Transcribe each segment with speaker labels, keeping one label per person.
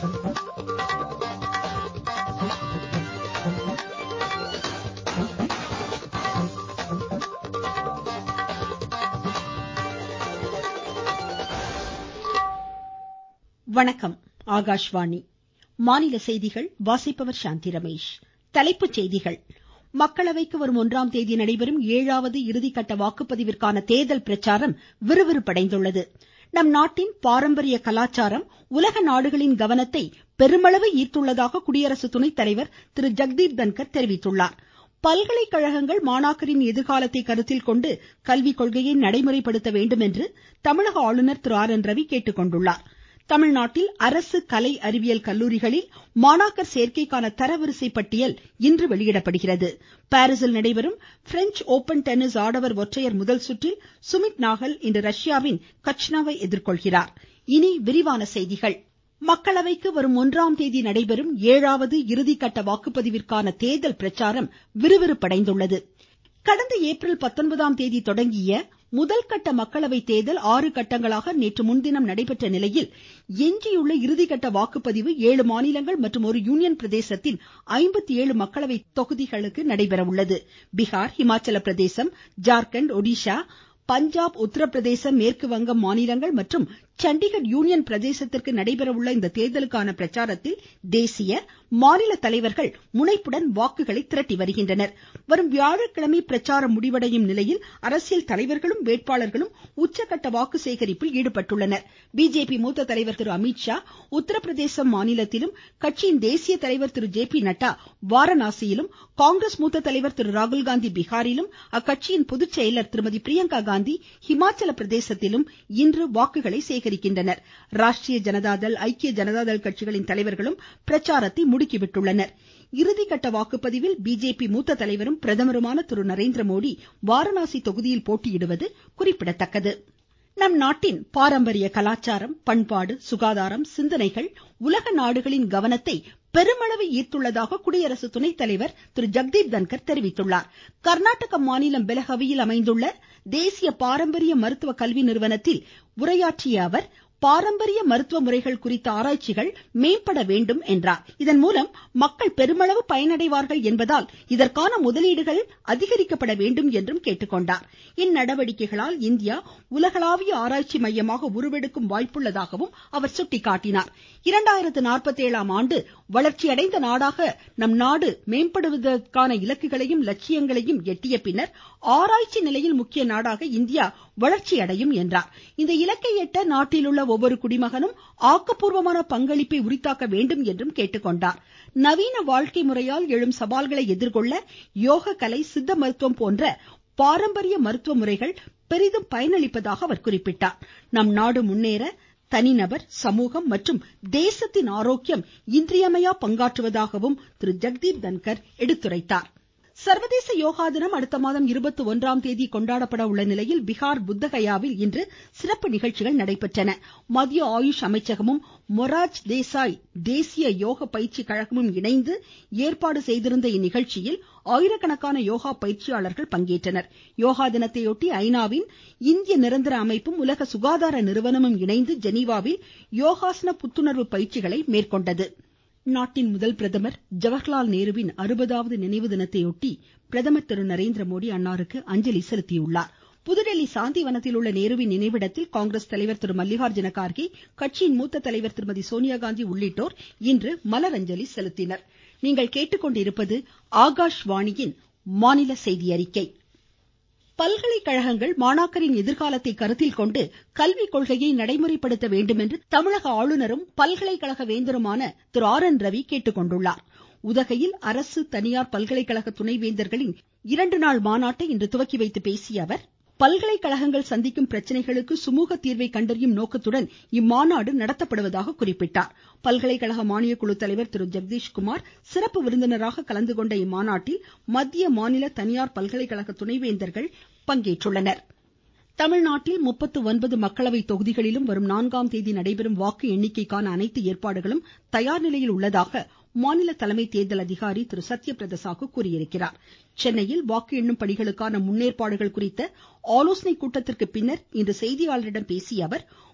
Speaker 1: வணக்கம் ஆகாஷ்வாணி மாநில செய்திகள் வாசிப்பவர் சாந்தி ரமேஷ் தலைப்புச் செய்திகள் மக்களவைக்கு வரும் ஒன்றாம் தேதி நடைபெறும் ஏழாவது இறுதிக்கட்ட வாக்குப்பதிவிற்கான தேர்தல் பிரச்சாரம் விறுவிறுப்படைந்துள்ளது நம் நாட்டின் பாரம்பரிய கலாச்சாரம் உலக நாடுகளின் கவனத்தை பெருமளவு ஈர்த்துள்ளதாக குடியரசு துணைத்தலைவர் திரு ஜெகதீப் தன்கர் தெரிவித்துள்ளார் பல்கலைக்கழகங்கள் மாணாக்கரின் எதிர்காலத்தை கருத்தில் கொண்டு கல்விக் கொள்கையை நடைமுறைப்படுத்த வேண்டும் என்று தமிழக ஆளுநர் திரு ஆர் என் ரவி கேட்டுக்கொண்டுள்ளார் தமிழ்நாட்டில் அரசு கலை அறிவியல் கல்லூரிகளில் மாணாக்கர் சேர்க்கைக்கான தரவரிசை பட்டியல் இன்று வெளியிடப்படுகிறது பாரீசில் நடைபெறும் பிரெஞ்ச் ஓபன் டென்னிஸ் ஆடவர் ஒற்றையர் முதல் சுற்றில் சுமித் நாகல் இன்று ரஷ்யாவின் கச்னாவை எதிர்கொள்கிறார் இனி விரிவான செய்திகள் மக்களவைக்கு வரும் ஒன்றாம் தேதி நடைபெறும் ஏழாவது இறுதிக்கட்ட வாக்குப்பதிவிற்கான தேர்தல் பிரச்சாரம் விறுவிறுப்படைந்துள்ளது கடந்த ஏப்ரல் பத்தொன்பதாம் தேதி தொடங்கிய முதல் கட்ட மக்களவை தேர்தல் ஆறு கட்டங்களாக நேற்று முன்தினம் நடைபெற்ற நிலையில் எஞ்சியுள்ள இறுதிக்கட்ட வாக்குப்பதிவு ஏழு மாநிலங்கள் மற்றும் ஒரு யூனியன் பிரதேசத்தின் ஐம்பத்தி ஏழு மக்களவை தொகுதிகளுக்கு நடைபெற உள்ளது பீகார் இமாச்சல பிரதேசம் ஜார்க்கண்ட் ஒடிஷா பஞ்சாப் உத்தரப்பிரதேசம் மேற்கு வங்கம் மாநிலங்கள் மற்றும் சண்டிகர் யூனியன் பிரதேசத்திற்கு நடைபெற உள்ள இந்த தேர்தலுக்கான பிரச்சாரத்தில் தேசிய மாநில தலைவர்கள் முனைப்புடன் வாக்குகளை திரட்டி வருகின்றனர் வரும் வியாழக்கிழமை பிரச்சாரம் முடிவடையும் நிலையில் அரசியல் தலைவர்களும் வேட்பாளர்களும் உச்சகட்ட வாக்கு சேகரிப்பில் ஈடுபட்டுள்ளனர் பிஜேபி மூத்த தலைவர் திரு அமித்ஷா உத்தரப்பிரதேசம் மாநிலத்திலும் கட்சியின் தேசிய தலைவர் திரு ஜே பி நட்டா வாரணாசியிலும் காங்கிரஸ் மூத்த தலைவர் திரு ராகுல்காந்தி பீகாரிலும் அக்கட்சியின் பொதுச் செயலர் திருமதி பிரியங்கா காந்தி ஹிமாச்சல பிரதேசத்திலும் இன்று வாக்குகளை சேகரிக்கின்றனர் ராஷ்ட்ரிய ஜனதாதள் ஐக்கிய ஜனதாதள் கட்சிகளின் தலைவர்களும் பிரச்சாரத்தை முடுக்கிவிட்டுள்ளனர் இறுதிக்கட்ட வாக்குப்பதிவில் பிஜேபி மூத்த தலைவரும் பிரதமருமான திரு நரேந்திரமோடி வாரணாசி தொகுதியில் போட்டியிடுவது குறிப்பிடத்தக்கது நம் நாட்டின் பாரம்பரிய கலாச்சாரம் பண்பாடு சுகாதாரம் சிந்தனைகள் உலக நாடுகளின் கவனத்தை பெருமளவு ஈர்த்துள்ளதாக குடியரசு துணைத்தலைவர் திரு ஜெகதீப் தன்கர் தெரிவித்துள்ளார் கர்நாடக மாநிலம் பெலகவியில் அமைந்துள்ள தேசிய பாரம்பரிய மருத்துவ கல்வி நிறுவனத்தில் உரையாற்றிய அவர் பாரம்பரிய மருத்துவ முறைகள் குறித்த ஆராய்ச்சிகள் மேம்பட வேண்டும் என்றார் இதன் மூலம் மக்கள் பெருமளவு பயனடைவார்கள் என்பதால் இதற்கான முதலீடுகள் அதிகரிக்கப்பட வேண்டும் என்றும் கேட்டுக்கொண்டார் இந்நடவடிக்கைகளால் இந்தியா உலகளாவிய ஆராய்ச்சி மையமாக உருவெடுக்கும் வாய்ப்புள்ளதாகவும் அவர் சுட்டிக்காட்டினார் இரண்டாயிரத்து நாற்பத்தேழாம் ஆண்டு வளர்ச்சியடைந்த நாடாக நம் நாடு மேம்படுவதற்கான இலக்குகளையும் லட்சியங்களையும் எட்டிய பின்னர் ஆராய்ச்சி நிலையில் முக்கிய நாடாக இந்தியா வளர்ச்சி அடையும் என்றார் இந்த இலக்கை எட்ட நாட்டில் உள்ள ஒவ்வொரு குடிமகனும் ஆக்கப்பூர்வமான பங்களிப்பை உரித்தாக்க வேண்டும் என்றும் கேட்டுக்கொண்டார் நவீன வாழ்க்கை முறையால் எழும் சவால்களை எதிர்கொள்ள யோக கலை சித்த மருத்துவம் போன்ற பாரம்பரிய மருத்துவ முறைகள் பெரிதும் பயனளிப்பதாக அவர் குறிப்பிட்டார் நம் நாடு முன்னேற தனிநபர் சமூகம் மற்றும் தேசத்தின் ஆரோக்கியம் இன்றியமையா பங்காற்றுவதாகவும் திரு ஜெகதீப் தன்கர் எடுத்துரைத்தார் சர்வதேச யோகா தினம் அடுத்த மாதம் இருபத்தி ஒன்றாம் தேதி கொண்டாடப்பட உள்ள நிலையில் பீகார் புத்தகயாவில் இன்று சிறப்பு நிகழ்ச்சிகள் நடைபெற்றன மத்திய ஆயுஷ் அமைச்சகமும் மொரார்ஜ் தேசாய் தேசிய யோக பயிற்சி கழகமும் இணைந்து ஏற்பாடு செய்திருந்த இந்நிகழ்ச்சியில் ஆயிரக்கணக்கான யோகா பயிற்சியாளர்கள் பங்கேற்றனர் யோகா தினத்தையொட்டி ஐநாவின் இந்திய நிரந்தர அமைப்பும் உலக சுகாதார நிறுவனமும் இணைந்து ஜெனீவாவில் யோகாசன புத்துணர்வு பயிற்சிகளை மேற்கொண்டது நாட்டின் முதல் பிரதமர் ஜவஹர்லால் நேருவின் அறுபதாவது நினைவு தினத்தையொட்டி பிரதமர் திரு நரேந்திரமோடி அன்னாருக்கு அஞ்சலி செலுத்தியுள்ளார் புதுதில்லி சாந்திவனத்தில் உள்ள நேருவின் நினைவிடத்தில் காங்கிரஸ் தலைவர் திரு மல்லிகார்ஜுன கார்கே கட்சியின் மூத்த தலைவர் திருமதி சோனியா காந்தி உள்ளிட்டோர் இன்று மலரஞ்சலி செலுத்தினர் பல்கலைக்கழகங்கள் மாணாக்கரின் எதிர்காலத்தை கருத்தில் கொண்டு கல்விக் கொள்கையை நடைமுறைப்படுத்த வேண்டும் என்று தமிழக ஆளுநரும் பல்கலைக்கழக வேந்தருமான திரு ஆர் என் ரவி கேட்டுக்கொண்டுள்ளார் உதகையில் அரசு தனியார் பல்கலைக்கழக துணைவேந்தர்களின் இரண்டு நாள் மாநாட்டை இன்று துவக்கி வைத்து பேசிய அவர் பல்கலைக்கழகங்கள் சந்திக்கும் பிரச்சனைகளுக்கு சுமூக தீர்வை கண்டறியும் நோக்கத்துடன் இம்மாநாடு நடத்தப்படுவதாக குறிப்பிட்டார் பல்கலைக்கழக மானியக்குழு தலைவர் திரு ஜெகதீஷ்குமார் சிறப்பு விருந்தினராக கலந்து கொண்ட இம்மாநாட்டில் மத்திய மாநில தனியார் பல்கலைக்கழக துணைவேந்தர்கள் பங்கேற்றுள்ளனர் தமிழ்நாட்டில் முப்பத்து ஒன்பது மக்களவை தொகுதிகளிலும் வரும் நான்காம் தேதி நடைபெறும் வாக்கு எண்ணிக்கைக்கான அனைத்து ஏற்பாடுகளும் தயார் நிலையில் உள்ளதாக மாநில தலைமை தேர்தல் அதிகாரி திரு சத்யபிரத சாகு கூறியிருக்கிறார் சென்னையில் வாக்கு எண்ணும் பணிகளுக்கான முன்னேற்பாடுகள் குறித்த ஆலோசனைக் கூட்டத்திற்கு பின்னர் இன்று செய்தியாளர்களிடம் பேசிய அவர்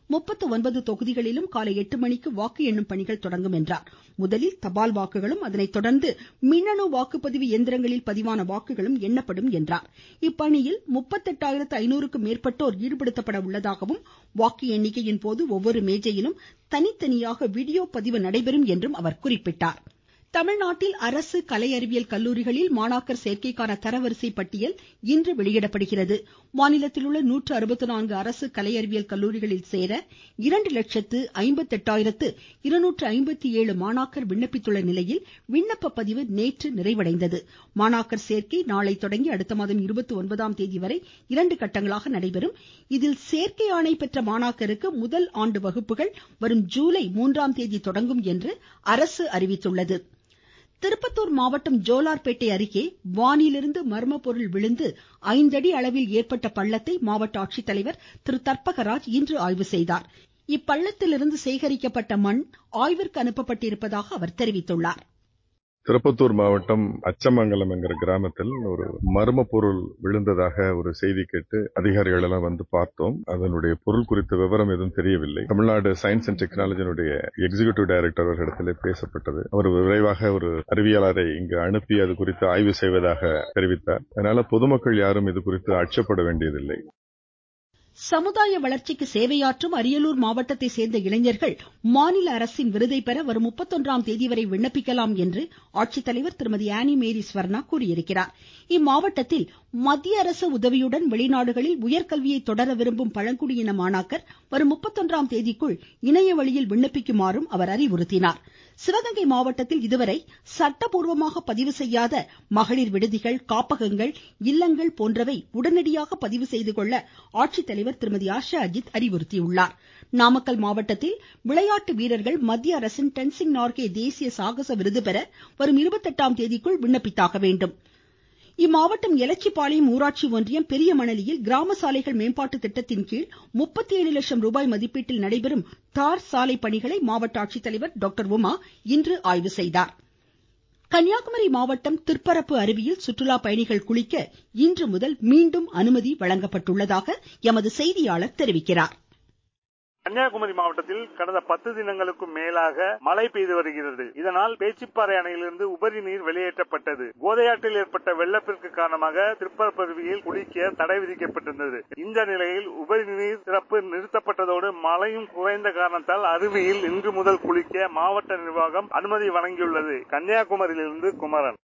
Speaker 1: முப்பத்து ஒன்பது தொகுதிகளிலும் காலை எட்டு மணிக்கு வாக்கு எண்ணும் பணிகள் தொடங்கும் என்றார் முதலில் தபால் வாக்குகளும் அதனைத் தொடர்ந்து மின்னணு வாக்குப்பதிவு எந்திரங்களில் பதிவான வாக்குகளும் எண்ணப்படும் என்றார் இப்பணியில் முப்பத்தெட்டாயிரத்து ஐநூறுக்கும் மேற்பட்டோர் ஈடுபடுத்தப்பட உள்ளதாகவும் வாக்கு எண்ணிக்கையின் போது ஒவ்வொரு மேஜையிலும் தனித்தனியாக வீடியோ பதிவு நடைபெறும் என்றும் அவர் குறிப்பிட்டார் தமிழ்நாட்டில் அரசு கலை அறிவியல் கல்லூரிகளில் மாணாக்கர் சேர்க்கைக்கான தரவரிசை பட்டியல் இன்று வெளியிடப்படுகிறது மாநிலத்தில் உள்ள நூற்று அறுபத்து நான்கு அரசு கலை அறிவியல் கல்லூரிகளில் சேர இரண்டு லட்சத்து ஐம்பத்தெட்டாயிரத்து இருநூற்று ஐம்பத்தி ஏழு மாணாக்கர் விண்ணப்பித்துள்ள நிலையில் விண்ணப்ப பதிவு நேற்று நிறைவடைந்தது மாணாக்கர் சேர்க்கை நாளை தொடங்கி அடுத்த மாதம் இருபத்தி ஒன்பதாம் தேதி வரை இரண்டு கட்டங்களாக நடைபெறும் இதில் சேர்க்கை ஆணை பெற்ற மாணாக்கருக்கு முதல் ஆண்டு வகுப்புகள் வரும் ஜூலை மூன்றாம் தேதி தொடங்கும் என்று அரசு அறிவித்துள்ளது திருப்பத்தூர் மாவட்டம் ஜோலார்பேட்டை அருகே வானிலிருந்து மர்ம பொருள் விழுந்து ஐந்தடி அளவில் ஏற்பட்ட பள்ளத்தை மாவட்ட ஆட்சித்தலைவர் திரு தர்பகராஜ் இன்று ஆய்வு செய்தார் இப்பள்ளத்திலிருந்து சேகரிக்கப்பட்ட மண் ஆய்விற்கு அனுப்பப்பட்டிருப்பதாக அவர் தெரிவித்துள்ளார்
Speaker 2: திருப்பத்தூர் மாவட்டம் அச்சமங்கலம் என்கிற கிராமத்தில் ஒரு மர்ம பொருள் விழுந்ததாக ஒரு செய்தி கேட்டு அதிகாரிகள் எல்லாம் வந்து பார்த்தோம் அதனுடைய பொருள் குறித்த விவரம் எதுவும் தெரியவில்லை தமிழ்நாடு சயின்ஸ் அண்ட் டெக்னாலஜியினுடைய எக்ஸிகியூட்டிவ் டைரக்டர் அவர்களிடத்தில் பேசப்பட்டது அவர் விரைவாக ஒரு அறிவியலாளரை இங்கு அனுப்பி அது குறித்து ஆய்வு செய்வதாக தெரிவித்தார் அதனால பொதுமக்கள் யாரும் இது குறித்து அச்சப்பட வேண்டியதில்லை
Speaker 1: சமுதாய வளர்ச்சிக்கு சேவையாற்றும் அரியலூர் மாவட்டத்தை சேர்ந்த இளைஞர்கள் மாநில அரசின் விருதை பெற வரும் முப்பத்தொன்றாம் தேதி வரை விண்ணப்பிக்கலாம் என்று ஆட்சித்தலைவர் திருமதி ஆனி மேரி ஸ்வர்ணா கூறியிருக்கிறார் இம்மாவட்டத்தில் மத்திய அரசு உதவியுடன் வெளிநாடுகளில் உயர்கல்வியை தொடர விரும்பும் பழங்குடியின மாணாக்கர் வரும் முப்பத்தொன்றாம் தேதிக்குள் இணைய வழியில் விண்ணப்பிக்குமாறும் அவர் அறிவுறுத்தினார் சிவகங்கை மாவட்டத்தில் இதுவரை சட்டபூர்வமாக பதிவு செய்யாத மகளிர் விடுதிகள் காப்பகங்கள் இல்லங்கள் போன்றவை உடனடியாக பதிவு செய்து கொள்ள ஆட்சித்தலைவர் திருமதி ஆஷா அஜித் அறிவுறுத்தியுள்ளார் நாமக்கல் மாவட்டத்தில் விளையாட்டு வீரர்கள் மத்திய அரசின் டென்சிங் நார்கே தேசிய சாகச விருது பெற வரும் இருபத்தெட்டாம் தேதிக்குள் விண்ணப்பித்தாக வேண்டும் இம்மாவட்டம் எலச்சிபாளையம் ஊராட்சி ஒன்றியம் பெரிய மணலியில் கிராம சாலைகள் மேம்பாட்டு திட்டத்தின் கீழ் முப்பத்தி ஏழு லட்சம் ரூபாய் மதிப்பீட்டில் நடைபெறும் தார் சாலை பணிகளை மாவட்ட ஆட்சித்தலைவர் டாக்டர் உமா இன்று ஆய்வு செய்தார் கன்னியாகுமரி மாவட்டம் திற்பரப்பு அருவியில் சுற்றுலா பயணிகள் குளிக்க இன்று முதல் மீண்டும் அனுமதி வழங்கப்பட்டுள்ளதாக எமது செய்தியாளர் தெரிவிக்கிறார்
Speaker 3: கன்னியாகுமரி மாவட்டத்தில் கடந்த பத்து தினங்களுக்கும் மேலாக மழை பெய்து வருகிறது இதனால் பேச்சிப்பாறை அணையிலிருந்து உபரி நீர் வெளியேற்றப்பட்டது கோதையாற்றில் ஏற்பட்ட வெள்ளப்பெருக்கு காரணமாக திருப்பரப்பருவியில் குளிக்க தடை விதிக்கப்பட்டிருந்தது இந்த நிலையில் உபரி நீர் திறப்பு நிறுத்தப்பட்டதோடு மழையும் குறைந்த காரணத்தால் அருவியில் இன்று முதல் குளிக்க மாவட்ட நிர்வாகம் அனுமதி வழங்கியுள்ளது கன்னியாகுமரியிலிருந்து குமரன்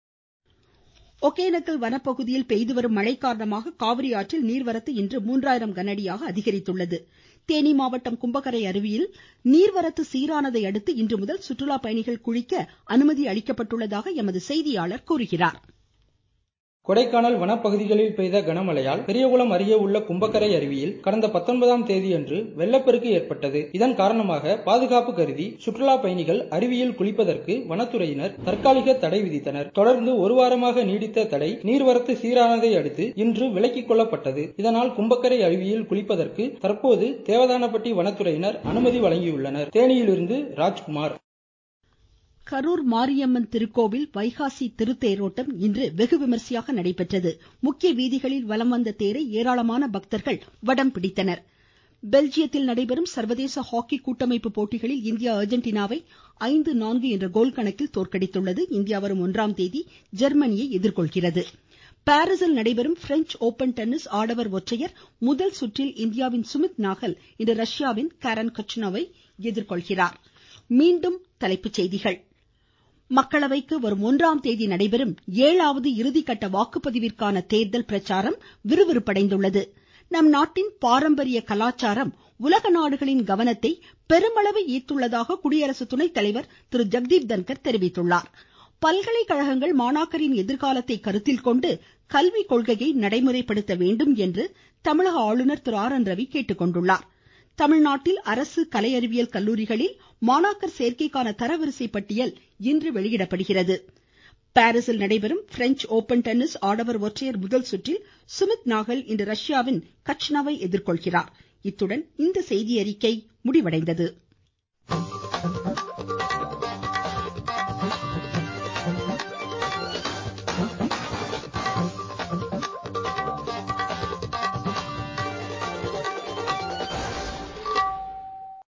Speaker 1: ஒகேனக்கல் வனப்பகுதியில் பெய்து வரும் மழை காரணமாக காவிரி ஆற்றில் நீர்வரத்து இன்று மூன்றாயிரம் கனஅடியாக அதிகரித்துள்ளது தேனி மாவட்டம் கும்பக்கரை அருவியில் நீர்வரத்து சீரானதை அடுத்து இன்று முதல் சுற்றுலா பயணிகள் குளிக்க அனுமதி அளிக்கப்பட்டுள்ளதாக எமது செய்தியாளர் கூறுகிறார்
Speaker 4: கொடைக்கானல் வனப்பகுதிகளில் பெய்த கனமழையால் பெரியகுளம் அருகே உள்ள கும்பக்கரை அருவியில் கடந்த பத்தொன்பதாம் தேதியன்று வெள்ளப்பெருக்கு ஏற்பட்டது இதன் காரணமாக பாதுகாப்பு கருதி சுற்றுலா பயணிகள் அருவியில் குளிப்பதற்கு வனத்துறையினர் தற்காலிக தடை விதித்தனர் தொடர்ந்து ஒரு வாரமாக நீடித்த தடை நீர்வரத்து சீரானதை அடுத்து இன்று விலக்கிக் கொள்ளப்பட்டது இதனால் கும்பக்கரை அருவியில் குளிப்பதற்கு தற்போது தேவதானப்பட்டி வனத்துறையினர் அனுமதி வழங்கியுள்ளனர் தேனியிலிருந்து ராஜ்குமார்
Speaker 1: கரூர் மாரியம்மன் திருக்கோவில் வைகாசி திருத்தேரோட்டம் இன்று வெகு விமர்சையாக நடைபெற்றது முக்கிய வீதிகளில் வலம் வந்த தேரை ஏராளமான பக்தர்கள் வடம் பிடித்தனர் பெல்ஜியத்தில் நடைபெறும் சர்வதேச ஹாக்கி கூட்டமைப்பு போட்டிகளில் இந்தியா அர்ஜென்டினாவை ஐந்து நான்கு என்ற கோல் கணக்கில் தோற்கடித்துள்ளது இந்தியா வரும் ஒன்றாம் தேதி ஜெர்மனியை எதிர்கொள்கிறது பாரீசில் நடைபெறும் பிரெஞ்ச் ஓபன் டென்னிஸ் ஆடவர் ஒற்றையர் முதல் சுற்றில் இந்தியாவின் சுமித் நாகல் இன்று ரஷ்யாவின் காரன் கச்னோவை எதிர்கொள்கிறார் மீண்டும் தலைப்புச் செய்திகள் மக்களவைக்கு வரும் ஒன்றாம் தேதி நடைபெறும் ஏழாவது இறுதிக்கட்ட வாக்குப்பதிவிற்கான தேர்தல் பிரச்சாரம் விறுவிறுப்படைந்துள்ளது நம் நாட்டின் பாரம்பரிய கலாச்சாரம் உலக நாடுகளின் கவனத்தை பெருமளவு ஈர்த்துள்ளதாக குடியரசு துணைத் தலைவர் திரு ஜெக்தீப் தன்கர் தெரிவித்துள்ளார் பல்கலைக்கழகங்கள் மாணாக்கரின் எதிர்காலத்தை கருத்தில் கொண்டு கல்விக் கொள்கையை நடைமுறைப்படுத்த வேண்டும் என்று தமிழக ஆளுநர் திரு ஆர் என் ரவி கேட்டுக்கொண்டுள்ளார் தமிழ்நாட்டில் அரசு கலை அறிவியல் கல்லூரிகளில் மாணாக்கர் சேர்க்கைக்கான தரவரிசை பட்டியல் இன்று வெளியிடப்படுகிறது பாரீசில் நடைபெறும் பிரெஞ்ச் ஓபன் டென்னிஸ் ஆடவர் ஒற்றையர் முதல் சுற்றில் சுமித் நாகல் இன்று ரஷ்யாவின் கச்னவை எதிர்கொள்கிறார் இத்துடன் இந்த செய்தியறிக்கை முடிவடைந்தது